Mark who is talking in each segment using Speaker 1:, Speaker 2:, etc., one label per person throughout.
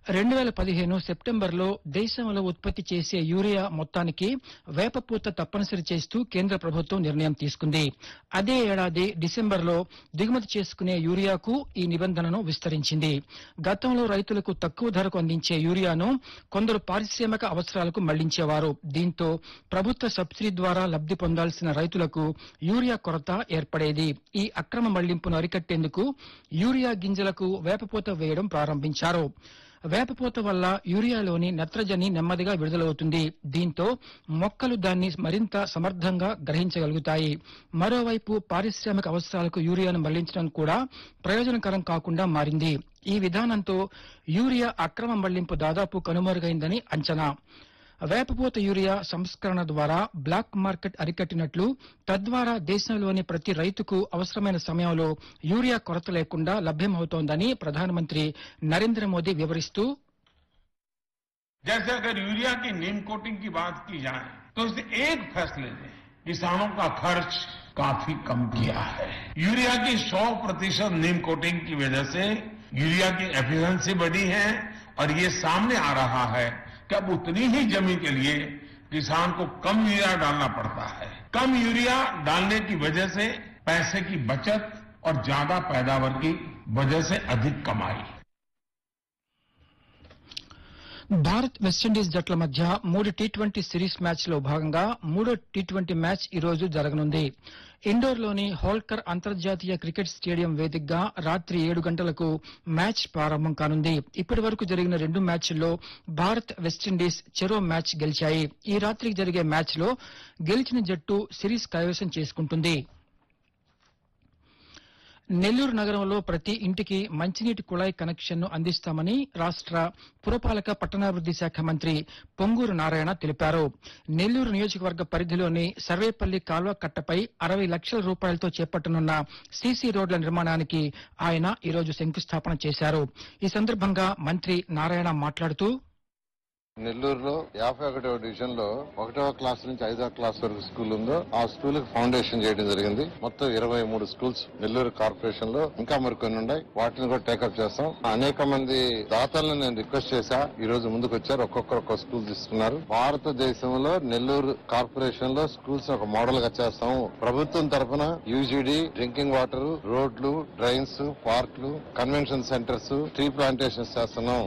Speaker 1: రెండు వేల పదిహేను సెప్టెంబర్లో దేశంలో ఉత్పత్తి చేసే యూరియా మొత్తానికి వేపపూత తప్పనిసరి చేస్తూ కేంద్ర ప్రభుత్వం నిర్ణయం తీసుకుంది అదే ఏడాది డిసెంబర్లో దిగుమతి చేసుకునే యూరియాకు ఈ నిబంధనను విస్తరించింది గతంలో రైతులకు తక్కువ ధరకు అందించే యూరియాను కొందరు పారిశ్రామిక అవసరాలకు మళ్లించేవారు దీంతో ప్రభుత్వ సబ్సిడీ ద్వారా లబ్ది పొందాల్సిన రైతులకు యూరియా కొరత ఏర్పడేది ఈ అక్రమ మళ్లింపును అరికట్టేందుకు యూరియా గింజలకు వేపపూత వేయడం ప్రారంభించారు వేపపూత వల్ల యూరియాలోని నత్రజని నెమ్మదిగా విడుదలవుతుంది దీంతో మొక్కలు దాన్ని మరింత సమర్థంగా గ్రహించగలుగుతాయి మరోవైపు పారిశ్రామిక అవసరాలకు యూరియాను మళ్లించడం కూడా ప్రయోజనకరం కాకుండా మారింది ఈ విధానంతో యూరియా అక్రమ మళ్లింపు దాదాపు కనుమరుగైందని అంచనా వేపపూత యూరియా సంస్కరణ ద్వారా బ్లాక్ మార్కెట్ అరికట్టినట్లు తద్వారా దేశంలోని ప్రతి రైతుకు అవసరమైన సమయంలో యూరియా కొరత లేకుండా లభ్యమవుతోందని ప్రధానమంత్రి నరేంద్ర మోదీ వివరిస్తూ
Speaker 2: जैसे अगर यूरिया की नीम कोटिंग की बात की जाए तो इस एक फैसले ने किसानों का खर्च काफी कम किया है यूरिया की 100 प्रतिशत नीम कोटिंग की वजह से यूरिया की एफिशिएंसी बढ़ी है और ये सामने आ रहा है कि अब उतनी ही जमीन के लिए किसान को कम यूरिया डालना पड़ता है कम यूरिया डालने की वजह से पैसे की बचत और ज्यादा पैदावार की वजह से अधिक कमाई
Speaker 1: భారత్ వెస్టిండీస్ జట్ల మధ్య మూడు టీ ట్వంటీ సిరీస్ మ్యాచ్ లో భాగంగా మూడో టీ ట్వంటీ మ్యాచ్ ఈ రోజు జరగనుంది ఇండోర్లోని హోల్కర్ అంతర్జాతీయ క్రికెట్ స్టేడియం వేదికగా రాత్రి ఏడు గంటలకు మ్యాచ్ ప్రారంభం కానుంది ఇప్పటి వరకు జరిగిన రెండు మ్యాచ్ల్లో భారత్ వెస్టిండీస్ చెరో మ్యాచ్ గెలిచాయి ఈ రాత్రికి జరిగే మ్యాచ్ లో గెలిచిన జట్టు సిరీస్ కైవసం చేసుకుంటుంది నెల్లూరు నగరంలో ప్రతి ఇంటికి మంచినీటి కుళాయి కనెక్షన్ ను అందిస్తామని రాష్ట్ర పురపాలక పట్టణాభివృద్ది శాఖ మంత్రి పొంగూరు నారాయణ తెలిపారు నెల్లూరు నియోజకవర్గ పరిధిలోని సర్వేపల్లి కాల్వ కట్టపై అరవై లక్షల రూపాయలతో చేపట్టనున్న సీసీ రోడ్ల నిర్మాణానికి ఆయన ఈరోజు శంకుస్థాపన చేశారు ఈ సందర్భంగా మంత్రి నారాయణ మాట్లాడుతూ
Speaker 3: నెల్లూరులో యాభై ఒకటవ డివిజన్ లో ఒకటవ క్లాస్ నుంచి ఐదవ క్లాస్ వరకు స్కూల్ ఉందో ఆ స్కూల్ కి ఫౌండేషన్ చేయడం జరిగింది మొత్తం ఇరవై మూడు స్కూల్స్ నెల్లూరు కార్పొరేషన్ లో ఇంకా మరికొన్ని ఉన్నాయి వాటిని కూడా టేకప్ చేస్తాం అనేక మంది దాతలను నేను రిక్వెస్ట్ చేశా ఈ రోజు ముందుకు వచ్చారు ఒక్కొక్కరు ఒక్కొక్క స్కూల్ తీసుకున్నారు భారతదేశంలో నెల్లూరు కార్పొరేషన్ లో స్కూల్స్ ఒక మోడల్ గా చేస్తాము ప్రభుత్వం తరఫున యూజీడీ డ్రింకింగ్ వాటర్ రోడ్లు డ్రైన్స్ పార్కులు కన్వెన్షన్ సెంటర్స్ ట్రీ ప్లాంటేషన్స్ చేస్తున్నాం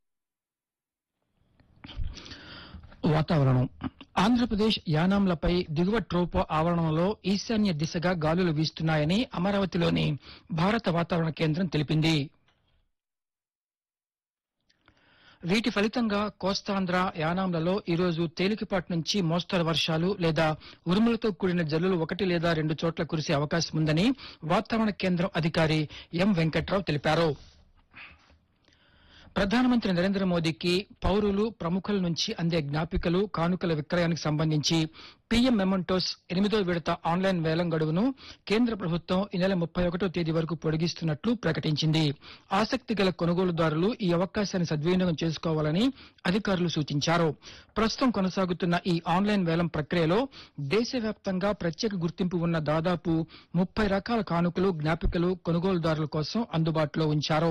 Speaker 1: వాతావరణం ఆంధ్రప్రదేశ్ యానాంలపై దిగువ ట్రోపో ఆవరణంలో ఈశాన్య దిశగా గాలులు వీస్తున్నాయని అమరావతిలోని భారత వాతావరణ కేంద్రం తెలిపింది వీటి ఫలితంగా కోస్తాంధ్ర యానాంలలో ఈరోజు తేలికపాటి నుంచి మోస్తరు వర్షాలు లేదా ఉరుములతో కూడిన జల్లులు ఒకటి లేదా రెండు చోట్ల కురిసే అవకాశం ఉందని వాతావరణ కేంద్రం అధికారి ఎం వెంకట్రావు తెలిపారు ప్రధానమంత్రి నరేంద్ర మోదీకి పౌరులు ప్రముఖుల నుంచి అందే జ్ఞాపికలు కానుకల విక్రయానికి సంబంధించి పీఎం మెమంటోస్ ఎనిమిదో విడత ఆన్లైన్ వేలం గడువును కేంద్ర ప్రభుత్వం ఈ నెల ముప్పై ఒకటో తేదీ వరకు పొడిగిస్తున్నట్లు ప్రకటించింది ఆసక్తి గల కొనుగోలుదారులు ఈ అవకాశాన్ని సద్వినియోగం చేసుకోవాలని అధికారులు సూచించారు ప్రస్తుతం కొనసాగుతున్న ఈ ఆన్లైన్ వేలం ప్రక్రియలో దేశవ్యాప్తంగా ప్రత్యేక గుర్తింపు ఉన్న దాదాపు ముప్పై రకాల కానుకలు జ్ఞాపికలు కొనుగోలుదారుల కోసం అందుబాటులో ఉంచారు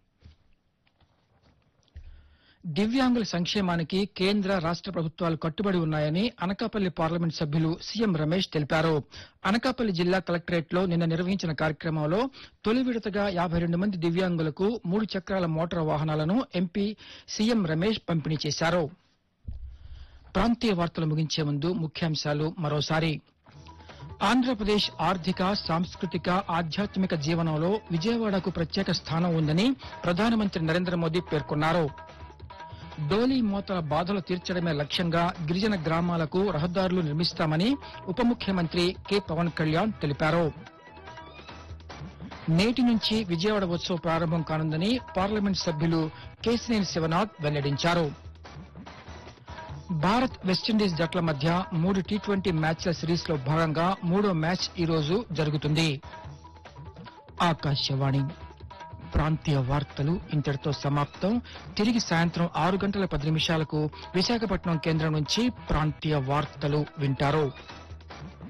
Speaker 1: దివ్యాంగుల సంక్షేమానికి కేంద్ర రాష్ట ప్రభుత్వాలు కట్టుబడి ఉన్నాయని అనకాపల్లి పార్లమెంట్ సభ్యులు సీఎం రమేష్ తెలిపారు అనకాపల్లి జిల్లా కలెక్టరేట్ లో నిన్న నిర్వహించిన కార్యక్రమంలో తొలి విడతగా యాభై రెండు మంది దివ్యాంగులకు మూడు చక్రాల మోటారు వాహనాలను ఎంపీ సీఎం రమేష్ పంపిణీ చేశారు ప్రాంతీయ వార్తలు ముగించే ముందు ముఖ్యాంశాలు మరోసారి ఆంధ్రప్రదేశ్ ఆర్థిక సాంస్కృతిక ఆధ్యాత్మిక జీవనంలో విజయవాడకు ప్రత్యేక స్థానం ఉందని ప్రధానమంత్రి నరేంద్ర మోదీ పేర్కొన్నారు డోలీ మోతల బాధలు తీర్చడమే లక్ష్యంగా గిరిజన గ్రామాలకు రహదారులు నిర్మిస్తామని ఉప ముఖ్యమంత్రి కె పవన్ కళ్యాణ్ తెలిపారు నేటి నుంచి విజయవాడ ఉత్సవం ప్రారంభం కానుందని పార్లమెంట్ సభ్యులు కేసినేని శివనాథ్ వెల్లడించారు భారత్ వెస్టిండీస్ జట్ల మధ్య మూడు టీ ట్వంటీ మ్యాచ్ల సిరీస్ లో భాగంగా మూడో మ్యాచ్ ఈ రోజు జరుగుతుంది ఆకాశవాణి ప్రాంతీయ వార్తలు ఇంతటితో సమాప్తం తిరిగి సాయంత్రం ఆరు గంటల పది నిమిషాలకు విశాఖపట్నం కేంద్రం నుంచి ప్రాంతీయ వార్తలు వింటారు